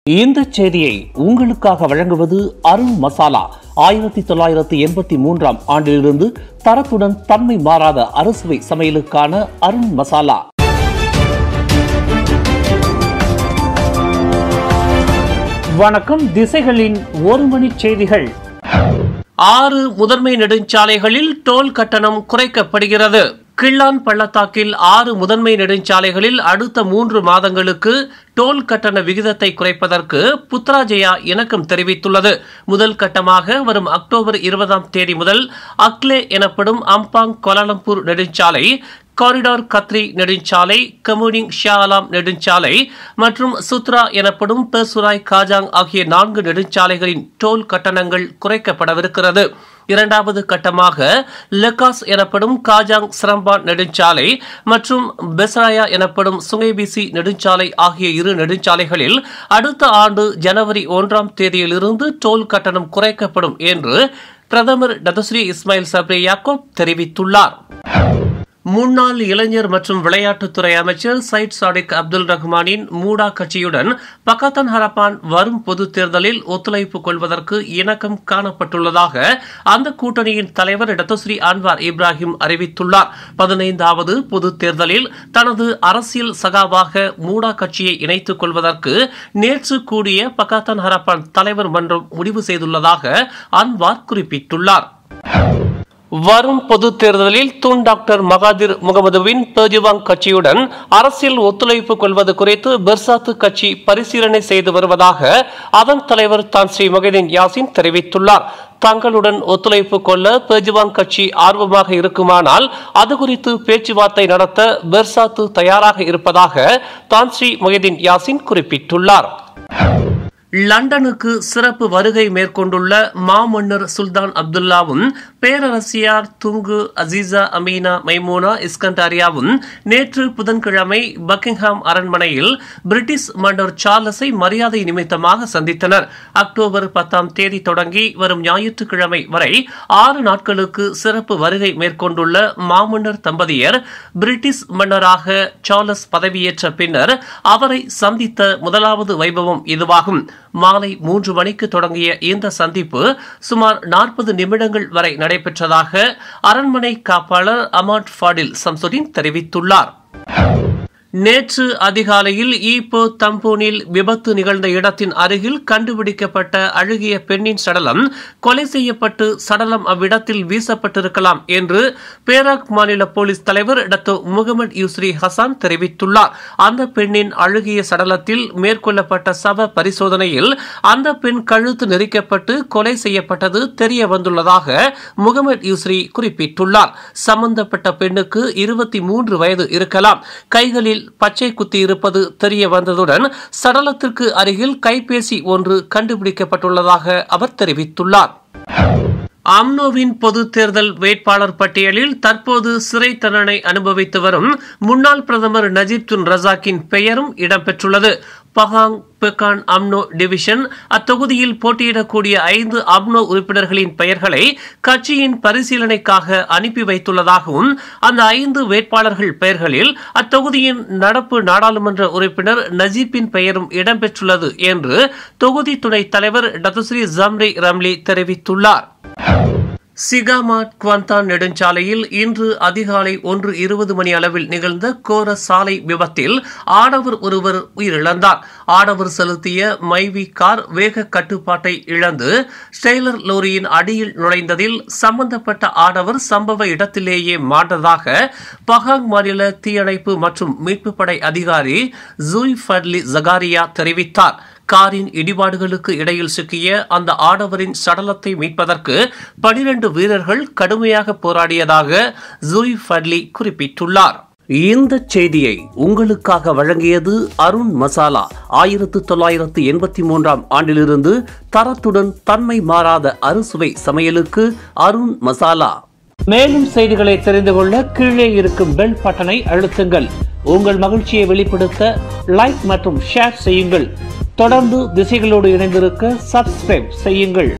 இந்த செய்தியை உங்களுக்காக வழங்குவது அருண் மசாலா ஆயிரத்தி தொள்ளாயிரத்தி எண்பத்தி மூன்றாம் ஆண்டிலிருந்து தரத்துடன் தன்மை மாறாத அறுசுவை சமையலுக்கான அருண் மசாலா வணக்கம் திசைகளின் ஒரு மணி செய்திகள் ஆறு முதன்மை நெடுஞ்சாலைகளில் டோல் கட்டணம் குறைக்கப்படுகிறது கிள்ளான் பள்ளத்தாக்கில் ஆறு முதன்மை நெடுஞ்சாலைகளில் அடுத்த மூன்று மாதங்களுக்கு டோல் கட்டண விகிதத்தை குறைப்பதற்கு புத்ராஜயா இணக்கம் தெரிவித்துள்ளது முதல் கட்டமாக வரும் அக்டோபர் இருபதாம் தேதி முதல் அக்லே எனப்படும் அம்பாங் கோலாலம்பூர் நெடுஞ்சாலை காரிடார் கத்ரி நெடுஞ்சாலை கமுனிங் ஷியாலாம் நெடுஞ்சாலை மற்றும் சுத்ரா எனப்படும் பெர்சுராய் காஜாங் ஆகிய நான்கு நெடுஞ்சாலைகளின் டோல் கட்டணங்கள் குறைக்கப்படவிருக்கிறது இரண்டாவது கட்டமாக லெக்காஸ் எனப்படும் காஜாங் சிரம்பான் நெடுஞ்சாலை மற்றும் பெசராயா எனப்படும் சுங்கைபிசி நெடுஞ்சாலை ஆகிய இரு நெடுஞ்சாலைகளில் அடுத்த ஆண்டு ஜனவரி ஒன்றாம் தேதியிலிருந்து டோல் கட்டணம் குறைக்கப்படும் என்று பிரதமர் டதஸ்ரீ இஸ்மாயில் சப்ரே யாக்கோப் தெரிவித்துள்ளார் முன்னாள் இளைஞர் மற்றும் விளையாட்டுத்துறை அமைச்சர் சைட் சாடிக் அப்துல் ரஹ்மானின் மூடா கட்சியுடன் பக்கத்தன் ஹரப்பான் வரும் பொது தேர்தலில் ஒத்துழைப்பு கொள்வதற்கு இணக்கம் காணப்பட்டுள்ளதாக அந்த கூட்டணியின் தலைவர் டத்தோஸ்ரீ அன்வார் இப்ராஹிம் அறிவித்துள்ளார் பதினைந்தாவது பொது தேர்தலில் தனது அரசியல் சகாவாக மூடா கட்சியை இணைத்துக் கொள்வதற்கு நேற்று கூடிய பக்கத்தன் ஹரப்பான் தலைவர் மன்றம் முடிவு செய்துள்ளதாக அன்வார் குறிப்பிட்டுள்ளார் வரும் பொது தேர்தலில் தூண் டாக்டர் மகாதிர் முகமதுவின் பேஜுவாங் கட்சியுடன் அரசியல் ஒத்துழைப்பு கொள்வது குறித்து பெர்சாத்து கட்சி பரிசீலனை செய்து வருவதாக அதன் தலைவர் தான் ஸ்ரீ மொஹிதீன் யாசின் தெரிவித்துள்ளார் தங்களுடன் ஒத்துழைப்பு கொள்ள பேஜுவாங் கட்சி ஆர்வமாக இருக்குமானால் அது குறித்து பேச்சுவார்த்தை நடத்த பெர்சாத்து தயாராக இருப்பதாக தான் ஸ்ரீ மொஹிதீன் யாசின் குறிப்பிட்டுள்ளார் லண்டனுக்கு சிறப்பு வருகை மேற்கொண்டுள்ள மாமன்னர் சுல்தான் அப்துல்லாவும் பேரரசியார் துங்கு அசீசா அமீனா மைமூனா இஸ்கண்டாரியாவும் நேற்று புதன்கிழமை பக்கிங்ஹாம் அரண்மனையில் பிரிட்டிஷ் மன்னர் சார்லஸை மரியாதை நிமித்தமாக சந்தித்தனர் அக்டோபர் பத்தாம் தேதி தொடங்கி வரும் ஞாயிற்றுக்கிழமை வரை ஆறு நாட்களுக்கு சிறப்பு வருகை மேற்கொண்டுள்ள மாமன்னர் தம்பதியர் பிரிட்டிஷ் மன்னராக சார்லஸ் பதவியேற்ற பின்னர் அவரை சந்தித்த முதலாவது வைபவம் இதுவாகும் மாலை மூன்று மணிக்கு தொடங்கிய இந்த சந்திப்பு சுமார் நாற்பது நிமிடங்கள் வரை நடைபெற்றதாக அரண்மனை காப்பாளர் அமாட் ஃபாடில் சம்சுடின் தெரிவித்துள்ளார் நேற்று அதிகாலையில் ஈப்போ தம்பூனில் விபத்து நிகழ்ந்த இடத்தின் அருகில் கண்டுபிடிக்கப்பட்ட அழுகிய பெண்ணின் சடலம் கொலை செய்யப்பட்டு சடலம் அவ்விடத்தில் வீசப்பட்டிருக்கலாம் என்று பேராக் மாநில போலீஸ் தலைவர் டத்தோ முகமது யூஸ்ரி ஹசான் தெரிவித்துள்ளார் அந்த பெண்ணின் அழுகிய சடலத்தில் மேற்கொள்ளப்பட்ட சவ பரிசோதனையில் அந்த பெண் கழுத்து நெரிக்கப்பட்டு கொலை செய்யப்பட்டது தெரிய வந்துள்ளதாக முகமது யூஸ்ரி குறிப்பிட்டுள்ளார் சம்பந்தப்பட்ட பெண்ணுக்கு இருபத்தி மூன்று வயது இருக்கலாம் கைகளில் பச்சை குத்தி இருப்பது தெரிய வந்ததுடன் சடலத்திற்கு அருகில் கைபேசி ஒன்று கண்டுபிடிக்கப்பட்டுள்ளதாக அவர் தெரிவித்துள்ளார் அம்னோவின் பொது தேர்தல் வேட்பாளர் பட்டியலில் தற்போது சிறை தண்டனை அனுபவித்து வரும் முன்னாள் பிரதமர் நஜீப் துன் ரசாக்கின் பெயரும் இடம்பெற்றுள்ளது பகாங் பெக்கான் அம்னோ டிவிஷன் அத்தொகுதியில் போட்டியிடக்கூடிய ஐந்து அம்னோ உறுப்பினர்களின் பெயர்களை கட்சியின் பரிசீலனைக்காக அனுப்பி வைத்துள்ளதாகவும் அந்த ஐந்து வேட்பாளர்கள் பெயர்களில் அத்தொகுதியின் நடப்பு நாடாளுமன்ற உறுப்பினர் நஜீப்பின் பெயரும் இடம்பெற்றுள்ளது என்று தொகுதி துணைத் தலைவர் டத்துஸ்ரீ ஜம்ரி ரம்லி தெரிவித்துள்ளார் சிகாமாட் குவந்தான் நெடுஞ்சாலையில் இன்று அதிகாலை ஒன்று இருபது மணி அளவில் நிகழ்ந்த கோர சாலை விபத்தில் ஆடவர் ஒருவர் உயிரிழந்தார் ஆடவர் செலுத்திய மைவி கார் வேக கட்டுப்பாட்டை இழந்து ஸ்டெய்லர் லோரியின் அடியில் நுழைந்ததில் சம்பந்தப்பட்ட ஆடவர் சம்பவ இடத்திலேயே மாண்டதாக பகாங் மாநில தீயணைப்பு மற்றும் மீட்புப் படை அதிகாரி ஜூய் ஃபட்லி ஜகாரியா தெரிவித்தார் காரின் இடிபாடுகளுக்கு இடையில் சிக்கிய அந்த ஆடவரின் சடலத்தை மீட்பதற்கு பனிரெண்டு வீரர்கள் கடுமையாக போராடியதாக ஜூய் ஃபட்லி குறிப்பிட்டுள்ளார் இந்த செய்தியை உங்களுக்காக வழங்கியது அருண் மசாலா ஆயிரத்து தொள்ளாயிரத்து எண்பத்தி மூன்றாம் ஆண்டிலிருந்து தரத்துடன் தன்மை மாறாத அறுசுவை சமையலுக்கு அருண் மசாலா மேலும் செய்திகளை தெரிந்து கொள்ள கீழே இருக்கும் பெல் பட்டனை அழுத்துங்கள் உங்கள் மகிழ்ச்சியை வெளிப்படுத்த லைக் மற்றும் ஷேர் செய்யுங்கள் தொடர்ந்து திசைகளோடு இணைந்திருக்க சப்ஸ்கிரைப் செய்யுங்கள்